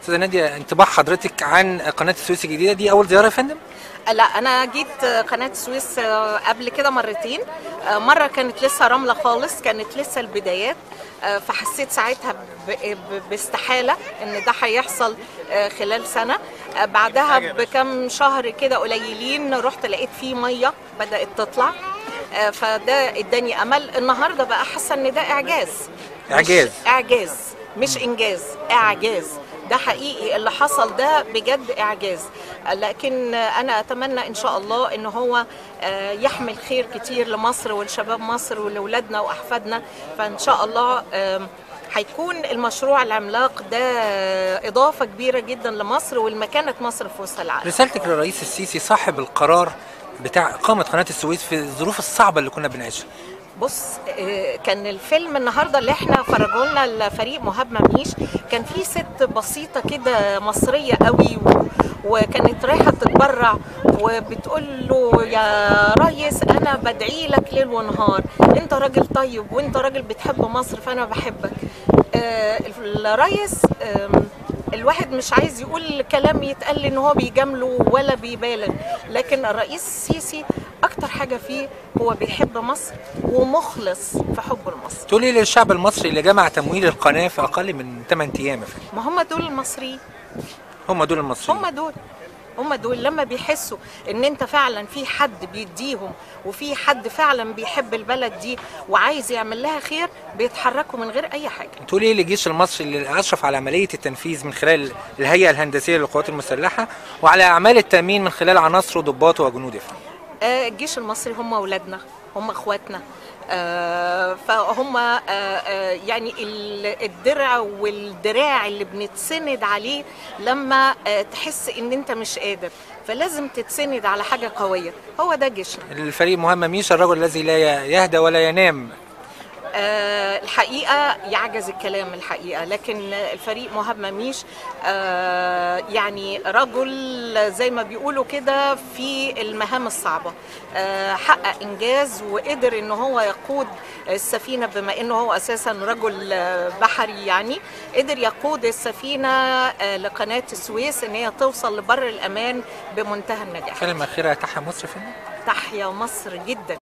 استاذه ناديه انطباع حضرتك عن قناه السويس الجديده دي اول زياره يا فندم لا انا جيت قناه السويس قبل كده مرتين مره كانت لسه رمله خالص كانت لسه البدايات فحسيت ساعتها ب- ب- باستحاله ان ده هيحصل خلال سنه بعدها بكم شهر كده قليلين رحت لقيت فيه ميه بدات تطلع فده اداني امل النهارده بقى حاسه ان ده اعجاز مش إعجاز. اعجاز مش انجاز اعجاز ده حقيقي اللي حصل ده بجد اعجاز لكن انا اتمنى ان شاء الله ان هو آه، يحمل خير كتير لمصر ولشباب مصر ولولادنا واحفادنا فان شاء الله آم، هيكون المشروع العملاق ده اضافه كبيره جدا لمصر والمكانه مصر في وسط العالم رسالتك للرئيس السيسي صاحب القرار بتاع اقامه قناه السويس في الظروف الصعبه اللي كنا بنعيشها بص آه، كان الفيلم النهارده اللي احنا فرجوا لنا الفريق مهاب مميش كان في ست بسيطه كده مصريه قوي و... وكانت رايحه تتبرع وبتقول له يا ريس انا بدعي لك ليل ونهار انت راجل طيب وانت راجل بتحب مصر فانا بحبك آه، الريس آم، الواحد مش عايز يقول كلام يتقال ان هو بيجامله ولا بيبالغ لكن الرئيس السيسي اكتر حاجه فيه هو بيحب مصر ومخلص في حبه لمصر تقول ايه للشعب المصري اللي جمع تمويل القناه في اقل من 8 ايام يا فندم ما هم دول المصريين هم دول المصريين هم دول هم دول لما بيحسوا ان انت فعلا في حد بيديهم وفي حد فعلا بيحب البلد دي وعايز يعمل لها خير بيتحركوا من غير اي حاجه تقول ايه للجيش المصري اللي اشرف على عمليه التنفيذ من خلال الهيئه الهندسيه للقوات المسلحه وعلى اعمال التامين من خلال عناصره وضباطه وجنوده يا فندم آه، الجيش المصري هم اولادنا هم اخواتنا آه، فهم آه، آه، يعني ال- الدرع والدراع اللي بنتسند عليه لما آه، تحس ان انت مش قادر فلازم تتسند على حاجه قويه هو ده جيشنا الفريق مهمة ميشا الرجل الذي لا يهدى ولا ينام آه، الحقيقة يعجز الكلام الحقيقة لكن الفريق مهاب مميش آه، يعني رجل زي ما بيقولوا كده في المهام الصعبة آه، حقق إنجاز وقدر إن هو يقود السفينة بما إنه هو أساسا رجل آه، بحري يعني قدر يقود السفينة آه، لقناة السويس إن هي توصل لبر الأمان بمنتهى النجاح كلمة أخيرة تحيا مصر يا فندم تحيا مصر جدا